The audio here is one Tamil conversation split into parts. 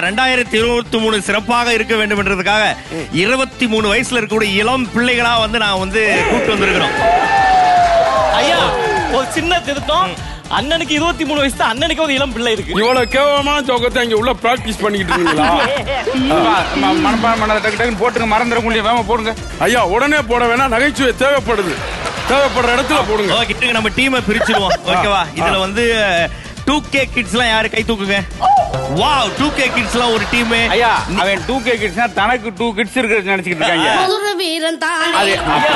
ரெண்டாயிரத்தி இருபத்தி மூணு சிறப்பாக இருக்க வேண்டும் என்றதுக்காக இருபத்தி மூணு வயசுல இருக்கக்கூடிய இளம் பிள்ளைகளா வந்து நான் வந்து கூப்பிட்டு வந்திருக்கிறோம் ஐயா ஒரு சின்ன திருத்தம் அண்ணனுக்கு இருபத்தி மூணு வயசு தான் அண்ணனுக்கு ஒரு இளம் பிள்ளை இருக்கு இவ்வளவு கேவலமான ஜோக்கத்தை இங்க உள்ள பிராக்டிஸ் பண்ணிக்கிட்டு இருக்கீங்களா மனப்பாடம் பண்ண டக்கு டக்குன்னு போட்டுங்க மறந்துட முடியும் வேமா போடுங்க ஐயா உடனே போட வேணாம் நகைச்சுவை தேவைப்படுது தேவைப்படுற இடத்துல போடுங்க ஓகே இருங்க, நம்ம டீமை பிரிச்சிருவோம் ஓகேவா இதுல வந்து டூ கே கிட்ஸ் எல்லாம் யாரு கை தூக்குங்க வாவ் டூ கே கிட்ஸ் எல்லாம் ஒரு டீம் ஐயா அவன் டூ கே கிட்ஸ்னா தனக்கு டூ கிட்ஸ் இருக்கிறது நினைச்சுக்கிட்டு இருக்காங்க மதுர வீரன் தானே அது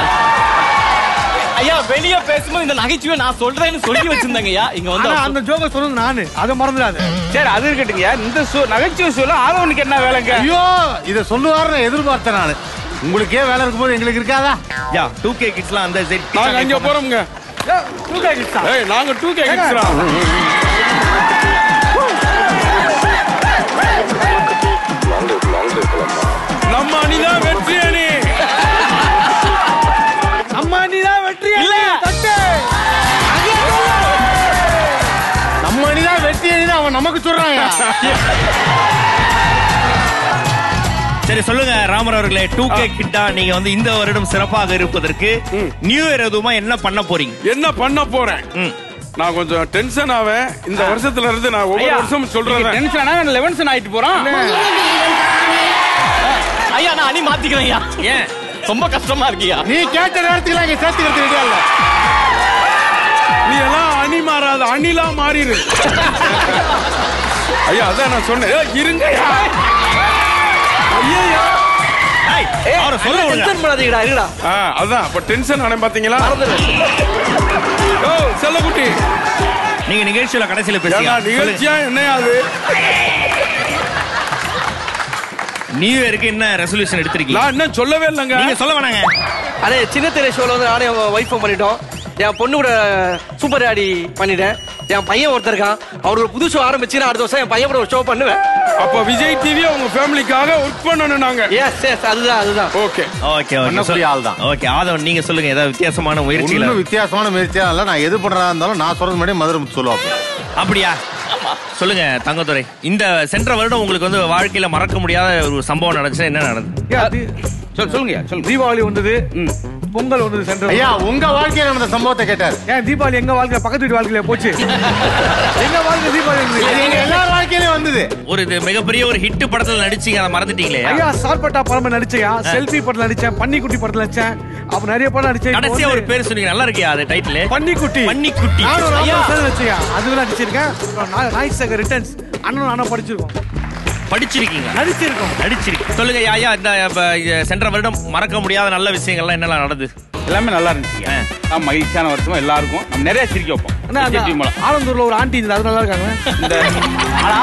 ஐயா வெளிய பேசும்போது இந்த நகைச்சுவை நான் சொல்றேன்னு சொல்லி வச்சிருந்தேங்க ஐயா இங்க வந்து ஆனா அந்த ஜோக்க சொன்னது நானு அதை மறந்துடாத சரி அது இருக்கட்டுங்க இந்த ஷோ நகைச்சுவை சொல்ல ஆதவனுக்கு என்ன வேலைங்க ஐயோ இத சொல்லுவாருன்னு எதிர்பார்த்தேன் நானு உங்களுக்கே வேலை இருக்கும்போது எங்களுக்கு இருக்காதா யா டூ கே கிட்ஸ் எல்லாம் அந்த side நாங்க அங்க போறோம்ங்க ஏய் நாங்க டூ கே கிட்ஸ்ரா நம்ம அணிதான் வெற்றி அணி நம்ம அணிதான் வெற்றி இல்ல. தட்டு நம்ம அணிதான் வெற்றி அணிதான் அவன் நமக்கு சொல்றாங்க சரி சொல்லுங்க ராமர் அவர்களே டூ கே கிட்டா நீங்க வந்து இந்த வருடம் சிறப்பாக இருப்பதற்கு நியூ இயர் எதுவுமா என்ன பண்ண போறீங்க என்ன பண்ண போறேன் ம். நான் கொஞ்சம் டென்ஷன் ஆவேன் இந்த வருஷத்துல இருந்து நான் ஒவ்வொரு ஐயா, வருஷமும் சொல்றேன் நீங்க டென்ஷன் ஆனா லெவன்சன் ஆயிட்டு போறோம் மதுர வீரன் தானே ஐயா நான் அணி மாத்திக்கிறேன் ஐயா ஏன் ரொம்ப கஷ்டமா இருக்குயா நீ கேட்ட நேரத்துக்கு இங்க சேர்த்துக்கிறது ரெடியா இல்ல நீ எல்லாம் அணி மாறாத அணிலா மாறிடு ஐயா அதான் நான் சொன்னேன் ஏய், இருங்கய்யா ஐயா ஏய், அவரை சொல்ல விடுங்க. பண்ணாதீங்கடா இருடா ஆ அதான் அப்ப டென்ஷன் ஆனேன் பாத்தீங்களா ஓ செல்லக்குட்டி நீங்க நிகழ்ச்சியில கடைசியில ஏங்க பேசுங்க சொல்லுங்க. நிகழ்ச்சியா என்னையா அது நியூ இயருக்கு என்ன ரெசல்யூஷன் எடுத்திருக்கீங்க நான் இன்னும் சொல்லவே இல்லைங்க நீங்க சொல்ல வேணாங்க அடே சின்ன திரை ஷோல வந்து நானே ஒய்ஃபும் பண்ணிட்டோம் என் பொண்ணு கூட சூப்பர் ஆடி பண்ணிட்டேன் என் பையன் ஒருத்தர் இருக்கான் அவர் ஒரு புது ஷோ ஆரம்பிச்சு நான் அடுத்த வருஷம் என் பையன் கூட ஒரு ஷோ பண்ணுவேன் அப்ப விஜய் டிவி உங்க ஃபேமிலிக்காக ஒர்க் பண்ணணும் நாங்க எஸ் எஸ் அதுதான் அதுதான் ஓகே ஓகே ஓகே பண்ணக்கூடிய ஆள் தான். ஓகே ஆதவன் நீங்க சொல்லுங்க ஏதாவது வித்தியாசமான முயற்சிகளை ஒன்னும் வித்தியாசமான முயற்சியா இல்ல நான் எது பண்றதா இருந்தாலும் நான் சொல்றது முன்னாடி மதுரை முத்து சொல்லுவாங்க அப்படியா சொல்லுங்க தங்கத்துறை இந்த சென்ற வருடம் உங்களுக்கு வந்து வாழ்க்கையில மறக்க முடியாத ஒரு சம்பவம் நடந்துச்சு என்ன நடந்தது சொல் சொல்லுங்க சொல்லுங்க தீபாவளி வந்தது பொங்கல் வந்தது சென்ற ஐயா உங்க வாழ்க்கையில நடந்த சம்பவத்தை கேட்டார் ஏன் தீபாவளி எங்க வாழ்க்கையில பக்கத்து வீட்டு வாழ்க்கையில போச்சு எங்க வாழ்க்கை தீபாவளி அது இருந்தது. எங்க எல்லார் வாழ்க்கையிலயும் வந்தது ஒரு இது மிகப்பெரிய ஒரு ஹிட் படத்துல நடிச்சீங்க அதை மறந்துட்டீங்களே ஐயா சார்பட்டா படம் நடிச்சையா செல்ஃபி படத்துல நடிச்சேன் பன்னிக்குட்டி படத்துல நடிச்சேன் அப்ப நிறைய படம் நடிச்சேன் இப்போ கடைசியா ஒரு வந்து பேர் சொன்னீங்க நல்லா இருக்கியா அது டைட்டில் பன்னிக்குட்டி பன்னிக்குட்டி நானும் ஒரு ஐயா. ஐயா நடிச்சையா அதுவும் நடிச்சிருக்கேன் அப்புறம் நா- நாய் சக ரிட்டர்ன்ஸ் அண்ணனும் நானும் படிச்சிருக்கோம் படிச்சிருக்கீங்க நடிச்சிருக்கோம் நடிச்சிருக்கு சொல்லுங்க ஐயா இந்த இப்ப, இது சென்ற வருடம் மறக்க முடியாத நல்ல விஷயங்கள்லாம் என்னெல்லாம் நடந்து எல்லாமே நல்லா இருந்துச்சுங்க நான் மகிழ்ச்சியான வருஷமா எல்லாருக்கும் நம்ம நிறைய சிரிக்க வைப்போம் அண்ணா, அந்த விஜய் டிவி மூலம். ஆனந்தூர்ல ஒரு ஆண்டி இருந்தது அது நல்லா இருக்காங்க இந்த ஆனா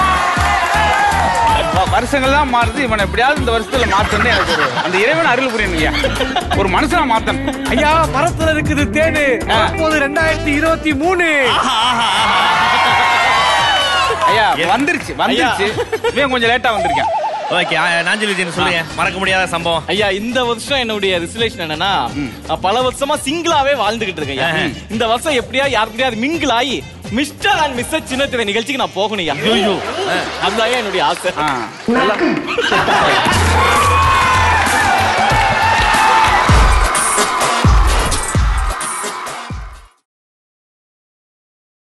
வ- வருஷங்கள் தான் மாறுது இவனை எப்படியாவது இந்த வருஷத்துல மாத்தணும் எனக்கு ஒரு அந்த இறைவன் அருள் புரியணுங்க ஒரு மனுஷனா மாத்தணும் ஐயா மரத்துல இருக்குது தேனு அப்போது ரெண்டாயிரத்தி இருபத்தி மூணு ஐயா வந்துருச்சு வந்துருச்சு இவன் கொஞ்சம் லேட்டா வந்திருக்கேன் ஓகே நாஞ்சல் விஜயன் சொல்லுங்க மறக்க முடியாத சம்பவம் ஐயா இந்த வருஷம் என்னுடைய ரிசர்வேஷன் என்னன்னா நான் பல வருஷமா சிங்கிளாவே வாழ்ந்துகிட்டு இருக்கேன் ஐயா. இந்த வருஷம் எப்படியா யாருக்கிட்டயாவது மிங்கிள் ஆகி மிஸ்டர் அண்ட் மிஸ்டர் சின்னத்திரை நிகழ்ச்சிக்கு நான் போகணும் ஐயா அதுதான் ஐயா என்னுடைய ஆசை ஆ. நல்லா-